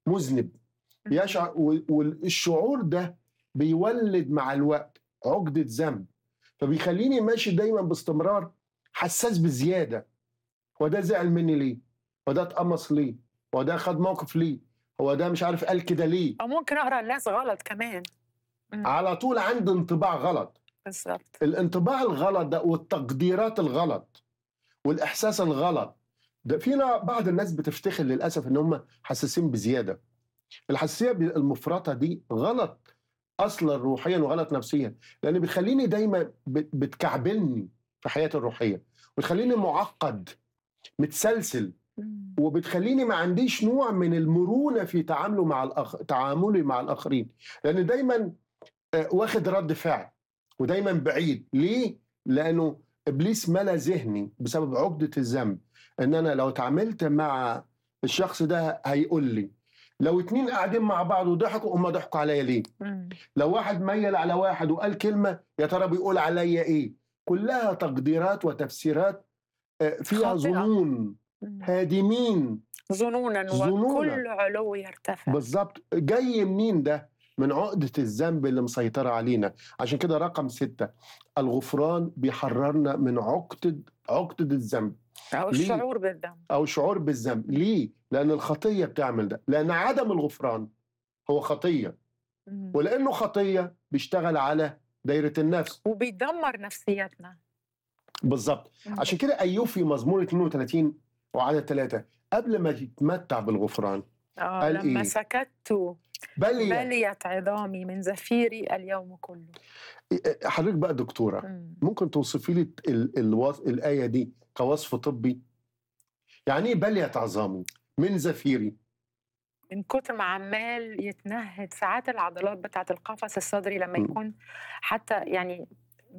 مذنب يشعر و- والشعور ده بيولد مع الوقت عقدة ذنب فبيخليني ماشي دايما باستمرار حساس بزيادة هو ده زعل مني ليه هو ده اتقمص ليه هو ده خد موقف ليه هو ده مش عارف قال كده ليه او ممكن اقرا الناس غلط كمان مم. على طول عندي انطباع غلط بالظبط الانطباع الغلط ده والتقديرات الغلط والاحساس الغلط ده فينا بعض الناس بتفتخر للاسف ان هم حساسين بزياده الحساسيه المفرطه دي غلط اصلا روحيا وغلط نفسيا لان بتخليني دايما بت- بتكعبلني في حياتي الروحيه وتخليني معقد متسلسل مم. وبتخليني ما عنديش نوع من المرونه في تعامله مع الأخ... تعاملي مع الاخرين لان دايما آه، واخد رد فعل ودايما بعيد ليه لانه ابليس ملا ذهني بسبب عقده الذنب ان انا لو اتعاملت مع الشخص ده هيقول لي لو اتنين قاعدين مع بعض وضحكوا هم ضحكوا عليا ليه مم. لو واحد ميل على واحد وقال كلمه يا ترى بيقول عليا ايه كلها تقديرات وتفسيرات آه، فيها خاطئة. ظنون مم. هادمين ظنونا ظنونا. وكل علو يرتفع بالظبط جاي منين ده من عقدة الذنب اللي مسيطرة علينا عشان كده رقم ستة الغفران بيحررنا من عقدة عقدة الذنب او ليه؟ الشعور بالذنب أو شعور بالذنب ليه؟ لأن الخطية بتعمل ده لأن عدم الغفران هو خطية مم. ولأنه خطية بيشتغل على دايرة النفس وبيدمر نفسيتنا بالظبط مم. عشان كده أيوب في مزمور 32 وعدد ثلاثة قبل ما يتمتع بالغفران اه قال لما إيه؟ سكت بل بليت عظامي من زفيري اليوم كله حضرتك بقى دكتورة مم. ممكن توصفي لي ال- الوص... الآية دي كوصف طبي؟ يعني إيه بلية عظامي من زفيري؟ من كتر ما عمال يتنهد ساعات العضلات بتاعت القفص الصدري لما مم. يكون حتى يعني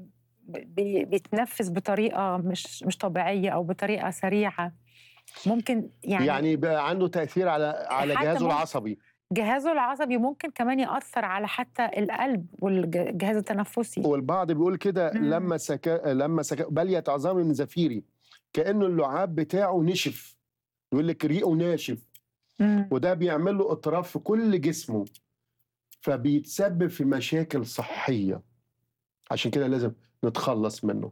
بي- بيتنفس بطريقه مش مش طبيعيه او بطريقه سريعه ممكن يعني, يعني, يعني بقى عنده تأثير على على حتى جهازه ممكن- العصبي جهازه العصبي ممكن كمان ياثر على حتى القلب والجهاز التنفسي والبعض بيقول كده مم. لما سكا لما سكا بلية عظامي من زفيري كأنه اللعاب بتاعه نشف يقول لك ريقه ناشف مم. وده بيعمل له اضطراب في كل جسمه فبيتسبب في مشاكل صحية عشان كده لازم نتخلص منه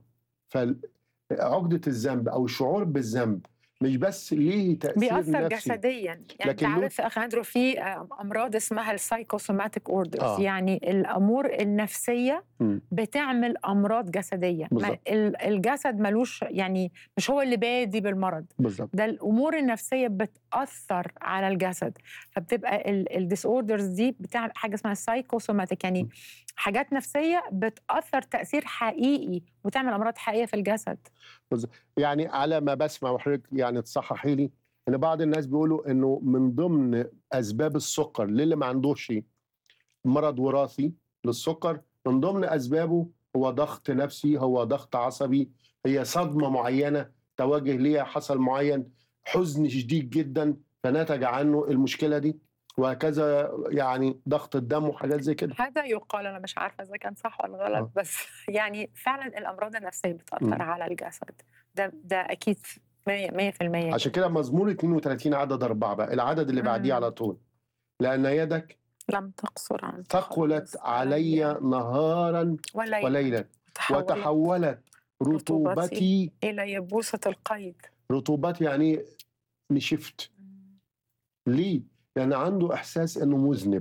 فعقدة الذنب أو الشعور بالذنب مش بس ليه تأثير بيأثر نفسي جسديا يعني انت لكن له- عارف اخ اندرو في آه، امراض اسمها السايكوسوماتيك اوردرز آه. يعني الامور النفسيه مم. بتعمل امراض جسديه ما بالظبط. ال- الجسد ملوش يعني مش هو اللي بادي بالمرض بالظبط ده الامور النفسيه بتاثر على الجسد فبتبقى الديس اوردرز دي بتعمل حاجه اسمها سايكوسوماتيك يعني حاجات نفسيه بتاثر تاثير حقيقي وتعمل امراض حقيقيه في الجسد يعني على ما بسمع وحضرتك يعني تصححي لي ان بعض الناس بيقولوا انه من ضمن اسباب السكر للي ما عندوش مرض وراثي للسكر من ضمن اسبابه هو ضغط نفسي هو ضغط عصبي هي صدمه معينه تواجه ليها حصل معين حزن شديد جدا فنتج عنه المشكله دي وهكذا يعني ضغط الدم وحاجات زي كده هذا يقال انا مش عارفه اذا كان صح ولا غلط آه. بس يعني فعلا الامراض النفسيه مم. بتاثر على الجسد ده ده اكيد 100% 100% عشان كده مزمور 32 عدد أربعة بقى العدد اللي بعديه مم. على طول لأن يدك لم تقصر عن ثقلت تخلص علي نهارا وليلا وليلا وتحولت وتحولت رطوبتي الى يبوسه القيد رطوبتي يعني نشفت ليه؟ لأن عنده إحساس إنه مذنب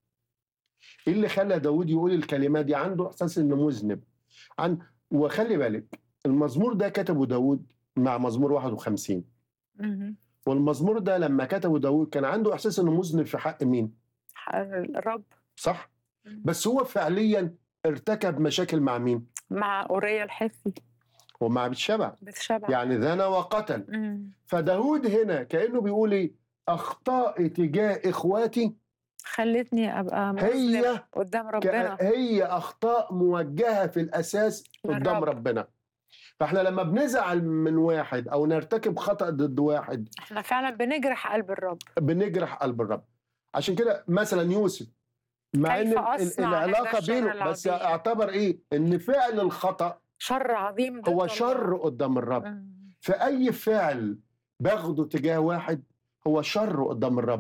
إيه اللي خلى داود يقول الكلمات دي عنده إحساس إنه مذنب عن وخلي بالك المزمور ده كتبه داود مع مزمور 51 مم. والمزمور ده لما كتبه داود كان عنده إحساس إنه مذنب في حق مين؟ الرب صح؟ مم. بس هو فعليا ارتكب مشاكل مع مين؟ مع اوريا الحثي ومع بتشبع بتشبع يعني ذنى وقتل مم. فداود هنا كأنه بيقول ايه أخطاء تجاه إخواتي خلتني ابقى مذنب هي قدام ك- ربنا هي أخطاء موجهة في الأساس قدام للرب. ربنا فاحنا لما بنزعل من واحد أو نرتكب خطأ ضد واحد احنا فعلا بنجرح قلب الرب بنجرح قلب الرب عشان كده مثلا يوسف مع ان كيف ال- ال- أصنع هذا العلاقه الشر بينه بس العظيم؟ اعتبر ايه ان فعل الخطا شر عظيم ضد هو الله. شر قدام الرب مم. فاي فعل باخده تجاه واحد هو شر قدام الرب